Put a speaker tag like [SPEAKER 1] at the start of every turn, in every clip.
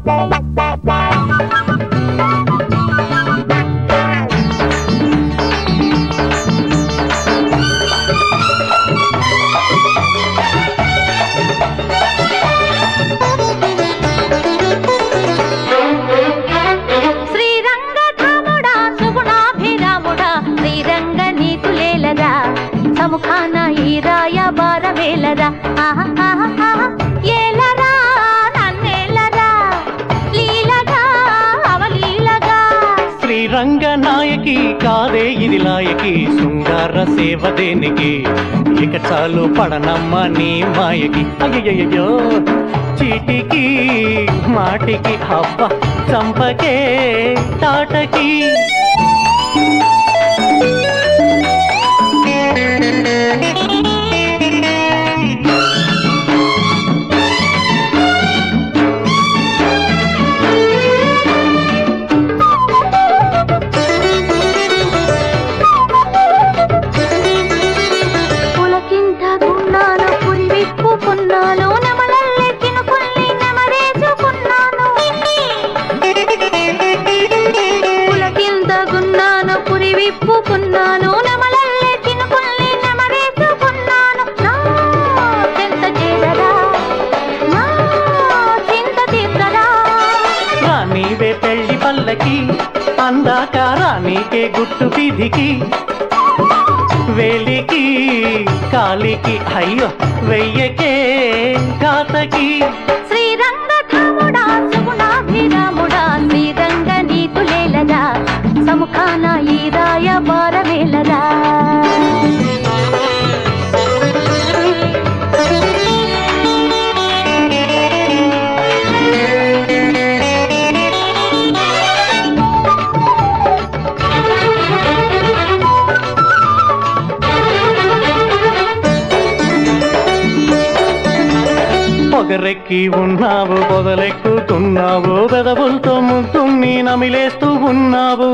[SPEAKER 1] శ్రీరంగధాముడా సుగుణాభిరాముడా శ్రీరంగ నీతులేలరా సముఖాన ఈ రాయ బారమేలరా ఆహా ఆహా ఆహా ఏలరా నన్నేలరా లీలగా అవలీలగా
[SPEAKER 2] శ్రీరంగ నాయకి కాదే ఇది లాయకి శృంగార సేవ దేనికి ఇక చాలు పడనమ్మ నీ మాయకి అయ్యయ్యో చీటికి మాటికి హబ్బ చంపకే తాటకి
[SPEAKER 1] పులకింతకున్నాను పురి విప్పుకున్నాను నెమలల్లెక్కిన పుల్లి నెమరేసుకున్నాను పులకింతకున్నాను పురి విప్పుకున్నాను నెమలల్లెక్కిన పుల్లి నెమరేసుకున్నాను నా చింత చేరరా నా చింత తీర్చరా
[SPEAKER 2] రానీవే పెళ్లి పల్లకి అందాక రానీకే గుట్టు వీధికి వేలికి కాలికి అయ్యో వెయ్యకే ఘాతకి
[SPEAKER 1] శ్రీరంగధాముడా సుగుణాభిరాముడా శ్రీరంగ నీతులేలరా సముఖాన ఈ రాయ బారమేలరా
[SPEAKER 2] పొగరెక్కి ఉన్నావు పొదలెక్కుతున్నావు పెదవులతో ముద్దుని నమిలేస్తూ ఉన్నావు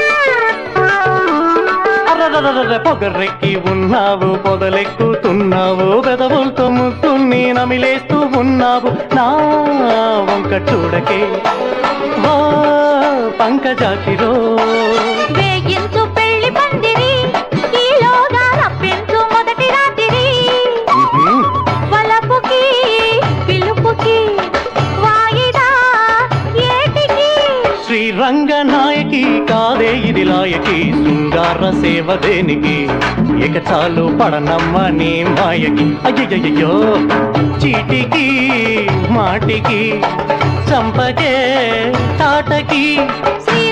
[SPEAKER 2] అర్రర్రర్ర పొగరెక్కి ఉన్నావు పొదలెక్కుతున్నావు పెదవులతో ముద్దుని నమిలేస్తూ ఉన్నావు నా వంక చూడకే ఓ పంకజాకిరో
[SPEAKER 1] వేగించు పెళ్లి పందిరి ఈలోగా రప్పించు మొదటి రాత్రి వలపుకి పిలుపుకి వాయిదా ఏటికి
[SPEAKER 2] శ్రీరంగ నాయకి కాదే ఇది లాయకి శృంగార సేవ దేనికి ఇక చాలు పడనమ్మ నీ మాయకి అయ్యయ్యో చీటికి మాటికి చంపకే తాటకి
[SPEAKER 1] శ్రీ